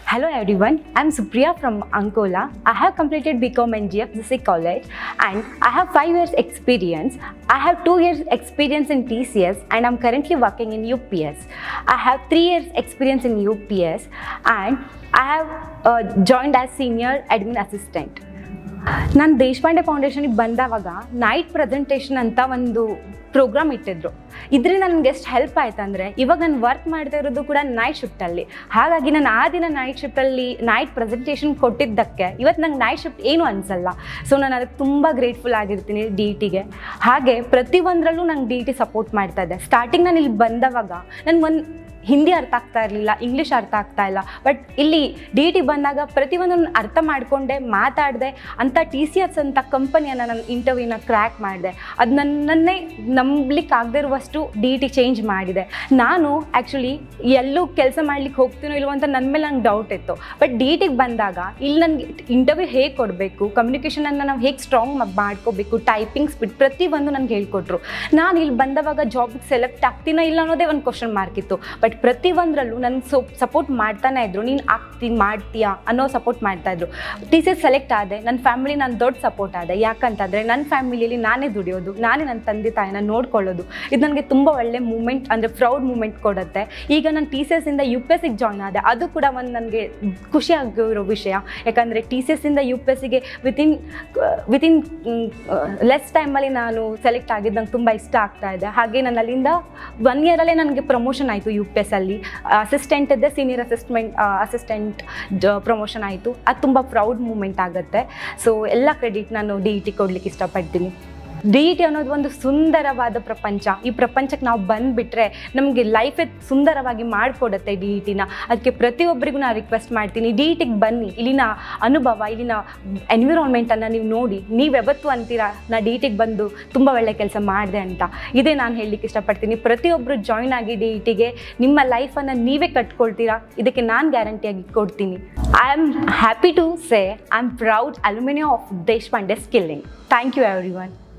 Hello everyone, I'm Supriya from Ankola. I have completed BCom in GFCC College and I have 5 years experience. I have 2 years experience in TCS and I'm currently working in UPS. I have 3 years experience in UPS and I have uh, joined as senior admin assistant. ನಾನು ದೇಶಪಾಂಡೆ ಫೌಂಡೇಶನಿಗೆ ಬಂದವಾಗ night presentation ಅಂತ ಒಂದು program ಇಟ್ಟಿದ್ರು ಇದರಿಂದ ನನಗೆ ಎಷ್ಟು help ಆಯ್ತು ಅಂದರೆ ಇವಾಗ ನಾನು ವರ್ಕ್ ಮಾಡ್ತಾ ಇರೋದು ಕೂಡ ನೈಟ್ ಶಿಫ್ಟಲ್ಲಿ ಹಾಗಾಗಿ ನಾನು ಆ ದಿನ ನೈಟ್ ಶಿಫ್ಟಲ್ಲಿ ನೈಟ್ ಪ್ರೆಸೆಂಟೇಷನ್ ಕೊಟ್ಟಿದ್ದಕ್ಕೆ ಇವತ್ತು ನಂಗೆ ನೈಟ್ ಶಿಫ್ಟ್ ಏನು ಅನಿಸಲ್ಲ ಸೊ ನಾನು ಅದಕ್ಕೆ ತುಂಬ ಗ್ರೇಟ್ಫುಲ್ ಆಗಿರ್ತೀನಿ ಡಿ ಟಿಗೆ ಹಾಗೆ ಪ್ರತಿಯೊಂದರಲ್ಲೂ ನಂಗೆ ಡಿ ಟಿ ಸಪೋರ್ಟ್ ಮಾಡ್ತಾ ಇದೆ ಸ್ಟಾರ್ಟಿಂಗ್ ನಾನು ಇಲ್ಲಿ ಬಂದವಾಗ ನನಗೆ ಒಂದು ಹಿಂದಿ ಅರ್ಥ ಆಗ್ತಾ ಇರಲಿಲ್ಲ ಇಂಗ್ಲೀಷ್ ಅರ್ಥ ಆಗ್ತಾ ಇಲ್ಲ ಬಟ್ ಇಲ್ಲಿ ಡಿ ಟಿ ಬಂದಾಗ ಪ್ರತಿಯೊಂದನ್ನು ಅರ್ಥ ಮಾಡಿಕೊಂಡೆ ಮಾತಾಡಿದೆ ಅಂತ ಟಿ ಸಿ ಎಸ್ ಅಂತ ಕಂಪನಿಯನ್ನು ನಾನು ಇಂಟರ್ವ್ಯೂನ ಕ್ರ್ಯಾಕ್ ಮಾಡಿದೆ ಅದು ನನ್ನನ್ನೇ ನಂಬಲಿಕ್ಕೆ ಆಗದೆ ಇರುವಷ್ಟು ಡಿ ಟಿ ಚೇಂಜ್ ಮಾಡಿದೆ ನಾನು ಆ್ಯಕ್ಚುಲಿ ಎಲ್ಲೂ ಕೆಲಸ ಮಾಡ್ಲಿಕ್ಕೆ ಹೋಗ್ತೀನೋ ಇಲ್ವೋ ಅಂತ ನನ್ನ ಮೇಲೆ ನಂಗೆ ಡೌಟ್ ಇತ್ತು ಬಟ್ ಡಿ ಟಿಗೆ ಬಂದಾಗ ಇಲ್ಲಿ ನನಗೆ ಇಂಟರ್ವ್ಯೂ ಹೇಗೆ ಕೊಡಬೇಕು ಕಮ್ಯುನಿಕೇಷನನ್ನು ನಾವು ಹೇಗೆ ಸ್ಟ್ರಾಂಗ್ ಮಾಡ್ಕೋಬೇಕು ಟೈಪಿಂಗ್ ಸ್ಪೀಡ್ ಪ್ರತಿಯೊಂದು ನನಗೆ ಹೇಳ್ಕೊಟ್ರು ನಾನು ಇಲ್ಲಿ ಬಂದವಾಗ ಜಾಬಿಗೆ ಸೆಲೆಕ್ಟ್ ಆಗ್ತೀನೋ ಇಲ್ಲ ಅನ್ನೋದೇ ಒಂದು ಕ್ವಶನ್ ಮಾರ್ಕ್ ಇತ್ತು ಬಟ್ ಪ್ರತಿಯೊಂದರಲ್ಲೂ ನನಗೆ ಸೊ ಸಪೋರ್ಟ್ ಮಾಡ್ತಾನೆ ಇದ್ರು ನೀನು ಆಗ್ತೀನಿ ಮಾಡ್ತೀಯಾ ಅನ್ನೋ ಸಪೋರ್ಟ್ ಮಾಡ್ತಾ ಇದ್ರು ಟಿ ಸಿ ಎಸ್ ಸೆಲೆಕ್ಟ್ ಆದೆ ನನ್ನ ಫ್ಯಾಮಿಲಿ ನಾನು ದೊಡ್ಡ ಸಪೋರ್ಟ್ ಆದೆ ಯಾಕಂತಂದರೆ ನನ್ನ ಫ್ಯಾಮಿಲಿಯಲ್ಲಿ ನಾನೇ ದುಡಿಯೋದು ನಾನೇ ನನ್ನ ತಂದೆ ತಾಯಿನ ನೋಡ್ಕೊಳ್ಳೋದು ಇದು ನನಗೆ ತುಂಬ ಒಳ್ಳೆ ಮೂಮೆಂಟ್ ಅಂದರೆ ಪ್ರೌಡ್ ಮೂಮೆಂಟ್ ಕೊಡುತ್ತೆ ಈಗ ನಾನು ಟಿ ಸಿ ಎಸ್ಸಿಂದ ಯು ಪಿ ಎಸ್ಸಿಗೆ ಜಾಯ್ನ್ ಆದೆ ಅದು ಕೂಡ ಒಂದು ನನಗೆ ಖುಷಿ ಆಗಿರೋ ವಿಷಯ ಯಾಕಂದರೆ ಟಿ ಸಿ ಎಸ್ಸಿಂದ ಯು ಪಿ ಎಸ್ಸಿಗೆ ವಿತಿನ್ ವಿತಿನ್ ಲೆಸ್ ಟೈಮಲ್ಲಿ ನಾನು ಸೆಲೆಕ್ಟ್ ಆಗಿದ್ದು ನಂಗೆ ತುಂಬ ಇಷ್ಟ ಆಗ್ತಾ ಇದೆ ಹಾಗೆ ನಾನು ಅಲ್ಲಿಂದ ಒನ್ ಇಯರಲ್ಲೇ ನನಗೆ ಪ್ರಮೋಷನ್ ಆಯಿತು ಯು ಪಿ ಎಸ್ ಅಲ್ಲಿ ಅಸಿಸ್ಟೆಂಟ್ ಇದ್ದೆ ಸೀನಿಯರ್ ಅಸಿಸ್ಟ್ಮೆಂಟ್ ಅಸಿಸ್ಟೆಂಟ್ ಪ್ರಮೋಷನ್ ಆಯಿತು ಅದು ತುಂಬ ಪ್ರೌಡ್ ಮೂಮೆಂಟ್ ಆಗುತ್ತೆ ಸೊ ಎಲ್ಲ ಕ್ರೆಡಿಟ್ ನಾನು ಡಿ ಇ ಟಿ ಕೊಡ್ಲಿಕ್ಕೆ ಇಷ್ಟಪಡ್ತೀನಿ ಡಿ ಇ ಟಿ ಅನ್ನೋದು ಒಂದು ಸುಂದರವಾದ ಪ್ರಪಂಚ ಈ ಪ್ರಪಂಚಕ್ಕೆ ನಾವು ಬಂದುಬಿಟ್ರೆ ನಮಗೆ ಲೈಫೇ ಸುಂದರವಾಗಿ ಮಾಡಿಕೊಡುತ್ತೆ ಡಿ ಇ ಟಿನ ಅದಕ್ಕೆ ಪ್ರತಿಯೊಬ್ಬರಿಗೂ ನಾನು ರಿಕ್ವೆಸ್ಟ್ ಮಾಡ್ತೀನಿ ಡಿ ಇ ಟಿಗೆ ಬನ್ನಿ ಇಲ್ಲಿನ ಅನುಭವ ಇಲ್ಲಿನ ಎನ್ವಿರಾನ್ಮೆಂಟನ್ನು ನೀವು ನೋಡಿ ನೀವು ಯಾವತ್ತು ಅಂತೀರಾ ನಾ ಡಿ ಇ ಟಿಗೆ ಬಂದು ತುಂಬ ಒಳ್ಳೆ ಕೆಲಸ ಮಾಡಿದೆ ಅಂತ ಇದೇ ನಾನು ಹೇಳಲಿಕ್ಕೆ ಇಷ್ಟಪಡ್ತೀನಿ ಪ್ರತಿಯೊಬ್ಬರು ಜಾಯ್ನ್ ಆಗಿ ಡಿ ಇ ಟಿಗೆ ನಿಮ್ಮ ಲೈಫನ್ನು ನೀವೇ ಕಟ್ಕೊಳ್ತೀರಾ ಇದಕ್ಕೆ ನಾನು ಗ್ಯಾರಂಟಿಯಾಗಿ ಕೊಡ್ತೀನಿ I am happy to say I am proud aluminium of Deshpande skilling thank you every one